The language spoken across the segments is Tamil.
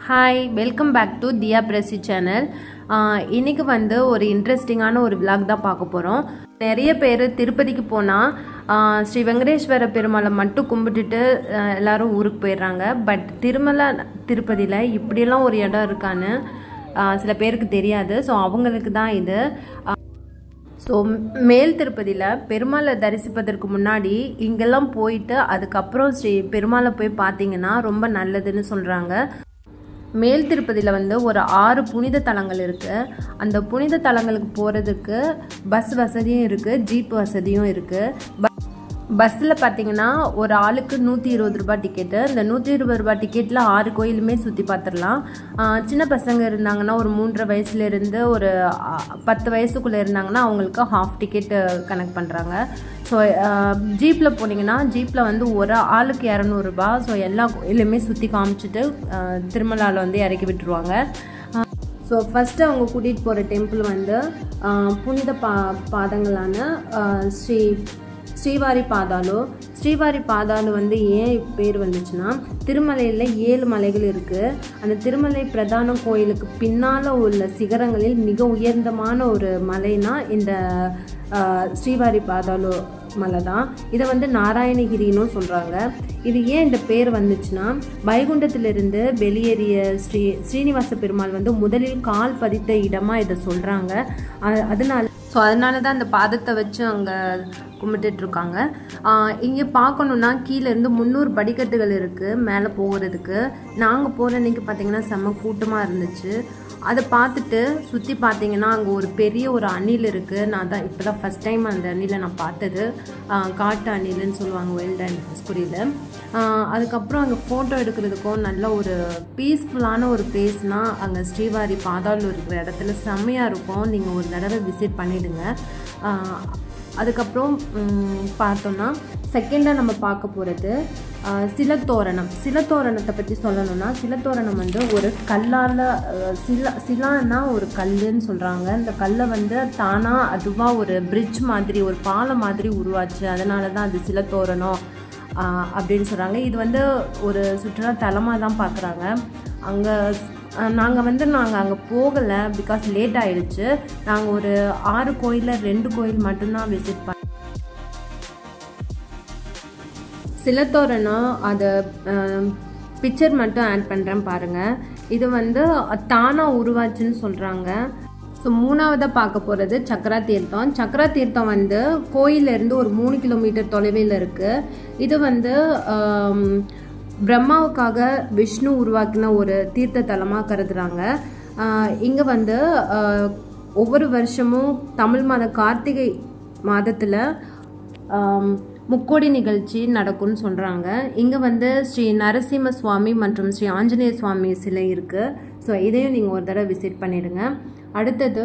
hi welcome back to Diya Prasi channel இன்னைக்கு வந்து ஒரு இன்ட்ரெஸ்டிங்கான ஒரு விலாக் தான் பார்க்க போகிறோம் நிறைய பேர் திருப்பதிக்கு போனால் ஸ்ரீ வெங்கடேஸ்வர பெருமாளை மட்டும் கும்பிட்டுட்டு ஆஹ், எல்லாரும் ஊருக்கு போயிடுறாங்க பட் திருமலை திருப்பதியில் இப்படியெல்லாம் ஒரு இடம் இருக்கான்னு ஆஹ், சில பேருக்கு தெரியாது ஸோ அவங்களுக்கு தான் இது ஸோ மேல் திருப்பதியில் பெருமாளை தரிசிப்பதற்கு முன்னாடி இங்கெல்லாம் போயிட்டு அதுக்கப்புறம் ஸ்ரீ பெருமாளை போய் பார்த்தீங்கன்னா ரொம்ப நல்லதுன்னு சொல்கிறாங்க மேல் திருப்பதியில் வந்து ஒரு ஆறு புனித தலங்கள் இருக்குது அந்த புனித தலங்களுக்கு போகிறதுக்கு பஸ் வசதியும் இருக்குது ஜீப் வசதியும் இருக்குது பஸ்ஸில் பார்த்தீங்கன்னா ஒரு ஆளுக்கு நூற்றி இருபது ரூபாய் டிக்கெட்டு இந்த நூற்றி இருபது ரூபாய் டிக்கெட்டில் ஆறு கோயிலுமே சுற்றி பார்த்துடலாம் ஆஹ் சின்ன பசங்க இருந்தாங்கன்னா ஒரு மூன்றரை வயசுலேருந்து ஒரு ஆஹ், பத்து வயசுக்குள்ளே இருந்தாங்கன்னா அவங்களுக்கு ஹாஃப் டிக்கெட்டு கனெக்ட் பண்ணுறாங்க ஸோ ஜீப்பில் போனீங்கன்னா ஜீப்பில் வந்து ஒரு ஆளுக்கு இரநூறுபா ஸோ எல்லா கோயிலுமே சுற்றி காமிச்சிட்டு ஆஹ், திருமலாவில் வந்து இறக்கி விட்டுருவாங்க ஸோ ஃபஸ்ட்டு அவங்க கூட்டிகிட்டு போகிற டெம்பிள் வந்து ஆஹ், புனித பா பாதங்களான ஆஹ், ஸ்ரீ ஸ்ரீவாரி பாதாளு ஸ்ரீவாரி பாதாளு வந்து ஏன் பேர் வந்துச்சுன்னா திருமலையில் ஏழு மலைகள் இருக்குது அந்த திருமலை பிரதான கோயிலுக்கு பின்னால் உள்ள சிகரங்களில் மிக உயர்ந்தமான ஒரு மலைனா இந்த ஆஹ், ஸ்ரீவாரி பாதாளு மலை தான் இதை வந்து நாராயணகிரின்னு சொல்கிறாங்க இது ஏன் இந்த பேர் வந்துச்சுன்னா வைகுண்டத்திலிருந்து வெளியேறிய ஸ்ரீ ஸ்ரீனிவாச பெருமாள் வந்து முதலில் கால் பதித்த இடமா இதை சொல்கிறாங்க அதனால ஸோ அதனால தான் அந்த பாதத்தை வச்சு அங்கே கும்பிட்டுட்டு இருக்காங்க இங்கே பார்க்கணுன்னா கீழே இருந்து முந்நூறு படிக்கட்டுகள் இருக்குது மேலே போகிறதுக்கு நாங்கள் போகிற அன்னைக்கு பார்த்தீங்கன்னா செம்ம கூட்டமாக இருந்துச்சு அதை பார்த்துட்டு சுற்றி பார்த்தீங்கன்னா அங்கே ஒரு பெரிய ஒரு அணில் இருக்குது நான் தான் இப்போ தான் ஃபஸ்ட் டைம் அந்த அணிலை நான் பார்த்தது ஆஹ் காட்டு அணில்னு சொல்லுவாங்க வைல்ட் அண்ட் ஆஹ் அதுக்கப்புறம் அங்கே ஃபோட்டோ எடுக்கிறதுக்கும் நல்ல ஒரு பீஸ்ஃபுல்லான ஒரு பிளேஸ்னால் அங்கே ஸ்ரீவாரி பாதாளூர் இருக்கிற இடத்துல செம்மையாக இருக்கும் நீங்கள் ஒரு தடவை விசிட் பண்ணிவிடுங்க அதுக்கப்புறம் ம், பார்த்தோன்னா செகண்டாக நம்ம பார்க்க போகிறது சிலத்தோரணம் சிலத்தோரணத்தை பற்றி சொல்லணும்னா சிலத்தோரணம் வந்து ஒரு கல்லால் சில சிலான்னா ஒரு கல்லுன்னு சொல்கிறாங்க இந்த கல்லை வந்து தானாக அதுவாக ஒரு பிரிட்ஜ் மாதிரி ஒரு பாலம் மாதிரி உருவாச்சு அதனால தான் அது சிலத்தோரணம் ஆஹ் அப்படின்னு சொல்கிறாங்க இது வந்து ஒரு சுற்றுலா தலமாக தான் பார்க்குறாங்க அங்கே நாங்கள் வந்து நாங்கள் அங்கே போகலை பிகாஸ் லேட் ஆயிடுச்சு நாங்கள் ஒரு ஆறு கோயிலில் ரெண்டு கோயில் மட்டும்தான் விசிட் பண்ணோம் சிலத்தோரணம் அதை பிக்சர் மட்டும் ஆட் பண்ணுறேன் பாருங்கள் இது வந்து தானாக உருவாச்சுன்னு சொல்கிறாங்க ஸோ மூணாவதாக பார்க்க போகிறது சக்கரா தீர்த்தம் சக்கரா தீர்த்தம் வந்து கோயிலேருந்து ஒரு மூணு கிலோமீட்டர் தொலைவில் இருக்குது இது வந்து ஆம், பிரம்மாவுக்காக விஷ்ணு உருவாக்கின ஒரு தீர்த்த தலமாக கருதுகிறாங்க இங்கே வந்து ஆஹ், ஒவ்வொரு வருஷமும் தமிழ் மாத கார்த்திகை மாதத்தில் ஆம், முக்கோடி நிகழ்ச்சி நடக்கும்னு சொல்கிறாங்க இங்கே வந்து ஸ்ரீ நரசிம்ம சுவாமி மற்றும் ஸ்ரீ ஆஞ்சநேய சுவாமி சிலை இருக்குது ஸோ இதையும் நீங்கள் ஒரு தடவை விசிட் பண்ணிடுங்க அடுத்தது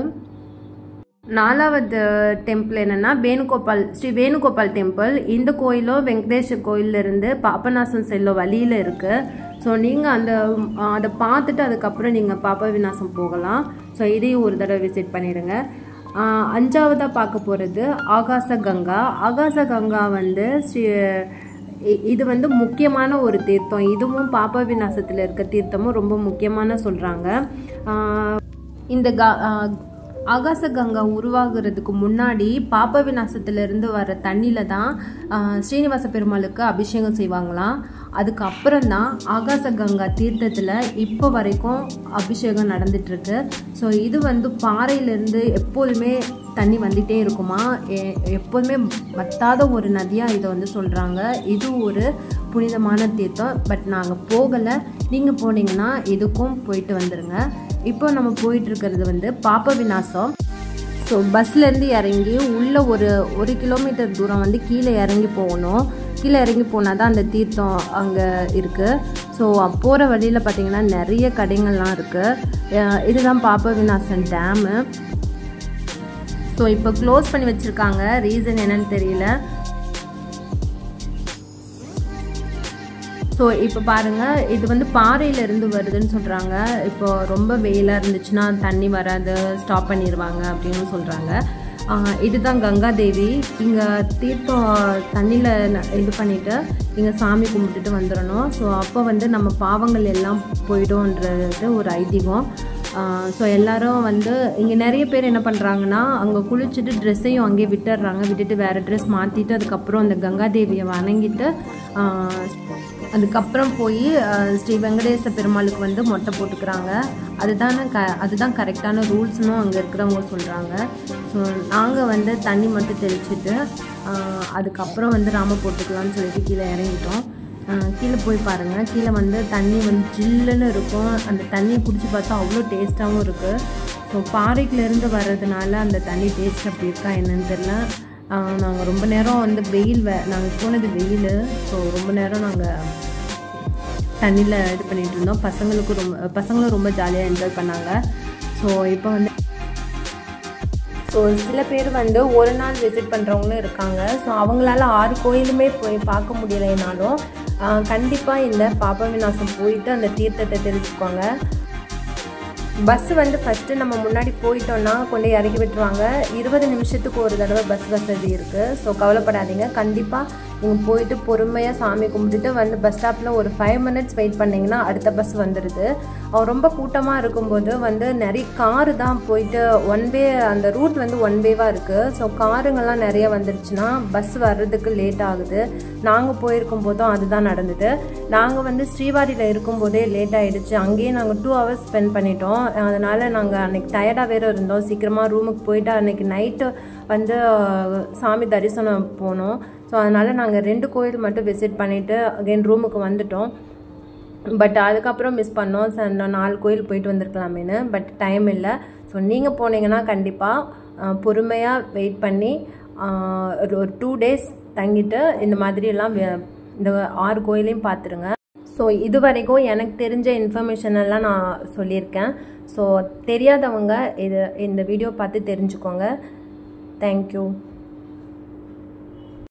நாலாவது டெம்பிள் என்னன்னா வேணுகோபால் ஸ்ரீ வேணுகோபால் டெம்பிள் இந்த கோயிலும் வெங்கடேஷ கோயில்ல இருந்து பாபநாசம் செல்லும் வழியில் இருக்கு ஸோ நீங்கள் அந்த அஹ், அதை பார்த்துட்டு அதுக்கப்புறம் நீங்கள் பாப விநாசம் போகலாம் ஸோ இதையும் ஒரு தடவை விசிட் பண்ணிடுங்க ஆஹ், அஞ்சாவதா பார்க்க போகிறது ஆகாச கங்கா ஆகாச கங்கா வந்து ஸ்ரீ இ- இது வந்து முக்கியமான ஒரு தீர்த்தம் இதுவும் பாப விநாசத்தில் இருக்க தீர்த்தமும் ரொம்ப முக்கியமான சொல்கிறாங்க இந்த க ஆஹ் ஆகாச கங்கா உருவாகிறதுக்கு முன்னாடி பாப விநாசத்திலிருந்து வர தண்ணியில தான் ஆஹ் ஸ்ரீனிவாச பெருமாளுக்கு அபிஷேகம் செய்வாங்களாம் அதுக்கப்புறம் தான் ஆகாச கங்கா தீர்த்தத்தில் இப்போ வரைக்கும் அபிஷேகம் நடந்துட்டு இருக்கு ஸோ இது வந்து பாறையிலேருந்து எப்போதுமே தண்ணி வந்துட்டே இருக்குமா எ- எப்போதுமே வத்தாத ஒரு நதியாக இதை வந்து சொல்கிறாங்க இது ஒரு புனிதமான தீர்த்தம் பட் நாங்கள் போகலை நீங்கள் போனீங்கன்னா இதுக்கும் போயிட்டு வந்துடுங்க இப்போ நம்ம போயிட்டு இருக்கிறது வந்து பாப்ப விநாசம் ஸோ பஸ்லேருந்து இறங்கி உள்ளே ஒரு ஒரு கிலோமீட்டர் தூரம் வந்து கீழே இறங்கி போகணும் கீழே இறங்கி போனால் தான் அந்த தீர்த்தம் அங்கே இருக்குது ஸோ போகிற வழியில் பார்த்தீங்கன்னா நிறைய கடைகள்லாம் இருக்குது இதுதான் பாப்ப விநாசன் டேமு ஸோ இப்போ க்ளோஸ் பண்ணி வச்சுருக்காங்க ரீசன் என்னன்னு தெரியல ஸோ இப்போ பாருங்கள் இது வந்து பாறையில இருந்து வருதுன்னு சொல்கிறாங்க இப்போ ரொம்ப வெயிலாக இருந்துச்சுன்னா தண்ணி வராது ஸ்டாப் பண்ணிடுவாங்க அப்படின்னு சொல்கிறாங்க ஆஹ் இதுதான் கங்கா தேவி இங்கே தீர்த்தம் தண்ணியில் இது பண்ணிவிட்டு இங்கே சாமி கும்பிட்டுட்டு வந்துடணும் ஸோ அப்போ வந்து நம்ம பாவங்கள் எல்லாம் போயிடும்ன்றது ஒரு ஐதீகம் ஸோ எல்லாரும் வந்து இங்கே நிறைய பேர் என்ன பண்ணுறாங்கன்னா அங்கே குளிச்சுட்டு ட்ரெஸ்ஸையும் அங்கேயே விட்டுடுறாங்க விட்டுட்டு வேறு ட்ரெஸ் மாற்றிட்டு அதுக்கப்புறம் அந்த கங்காதேவியை வணங்கிட்டு ஆஹ் அதுக்கப்புறம் போய் அஹ், ஸ்ரீ வெங்கடேச பெருமாளுக்கு வந்து மொட்டை போட்டுக்கிறாங்க அதுதானே க அதுதான் கரெக்டான ரூல்ஸ்னும் அங்கே இருக்கிறவங்க சொல்கிறாங்க ஸோ நாங்கள் வந்து தண்ணி மட்டும் தெளிச்சிட்டு அஹ், அதுக்கப்புறம் வந்து ராம போட்டுக்கலாம்னு சொல்லிட்டு கீழே இறங்கிட்டோம் அஹ், கீழே போய் பாருங்கள் கீழே வந்து தண்ணி வந்து ஜில்லுன்னு இருக்கும் அந்த தண்ணியை குடிச்சு பார்த்தா அவ்வளோ டேஸ்ட்டாகவும் இருக்குது ஸோ பாறைக்குலேருந்து வர்றதுனால அந்த தண்ணி டேஸ்ட் அப்படி இருக்கா என்னன்னு தெரில நாங்கள் ரொம்ப நேரம் வந்து வெயில் வே நாங்கள் போனது வெயில் ஸோ ரொம்ப நேரம் நாங்கள் தண்ணியில் இது பண்ணிகிட்டு இருந்தோம் பசங்களுக்கும் ரொம்ப பசங்களும் ரொம்ப ஜாலியாக என்ஜாய் பண்ணாங்க ஸோ இப்போ வந்து ஸோ சில பேர் வந்து ஒரு நாள் விசிட் பண்ணுறவங்களும் இருக்காங்க ஸோ அவங்களால ஆறு கோயிலுமே போய் பார்க்க முடியலைனாலும் கண்டிப்பாக இந்த பாப விநாசம் போயிட்டு அந்த தீர்த்தத்தை தெரிஞ்சுக்கோங்க பஸ் வந்து ஃபஸ்ட்டு நம்ம முன்னாடி போயிட்டோம்னா கொண்டு போய் இறக்கி விட்டுருவாங்க இருபது நிமிஷத்துக்கு ஒரு தடவை பஸ் வசதி இருக்குது ஸோ கவலைப்படாதீங்க கண்டிப்பாக நீங்கள் போயிட்டு பொறுமையாக சாமி கும்பிட்டுட்டு வந்து பஸ் ஸ்டாப்பில் ஒரு ஃபைவ் மினிட்ஸ் வெயிட் பண்ணிங்கன்னா அடுத்த பஸ் வந்துடுது அவ ரொம்ப கூட்டமாக இருக்கும்போது வந்து நிறைய காரு தான் போயிட்டு ஒன் வே அந்த ரூட் வந்து ஒன் வேவாக இருக்குது ஸோ காருங்கெல்லாம் நிறைய வந்துருச்சுன்னா பஸ் வர்றதுக்கு லேட் ஆகுது நாங்கள் போயிருக்கும் போதும் அதுதான் நடந்தது நாங்கள் வந்து ஸ்ரீவாடியில் இருக்கும்போதே லேட் ஆகிடுச்சு அங்கேயே நாங்கள் டூ ஹவர்ஸ் ஸ்பெண்ட் பண்ணிட்டோம் அதனால் நாங்கள் அன்றைக்கி டயர்டாக வேறு இருந்தோம் சீக்கிரமாக ரூமுக்கு போயிட்டு அன்றைக்கி நைட்டு வந்து அஹ், சாமி தரிசனம் போனோம் ஸோ அதனால் நாங்கள் ரெண்டு கோயில் மட்டும் விசிட் பண்ணிவிட்டு அகைன் ரூமுக்கு வந்துட்டோம் பட் அதுக்கப்புறம் மிஸ் பண்ணோம் சார் நான் நாலு கோயில் போயிட்டு வந்திருக்கலாமேன்னு பட் டைம் இல்லை ஸோ நீங்கள் போனீங்கன்னா கண்டிப்பாக பொறுமையாக வெயிட் பண்ணி ஆஹ், ஒரு ஒரு டூ டேஸ் தங்கிட்டு இந்த மாதிரியெல்லாம் வே- இந்த ஆறு கோயிலையும் பார்த்துருங்க ஸோ இது வரைக்கும் எனக்கு தெரிஞ்ச இன்ஃபர்மேஷன் எல்லாம் நான் சொல்லியிருக்கேன் ஸோ தெரியாதவங்க இது இந்த வீடியோ பார்த்து தெரிஞ்சுக்கோங்க தேங்க்யூ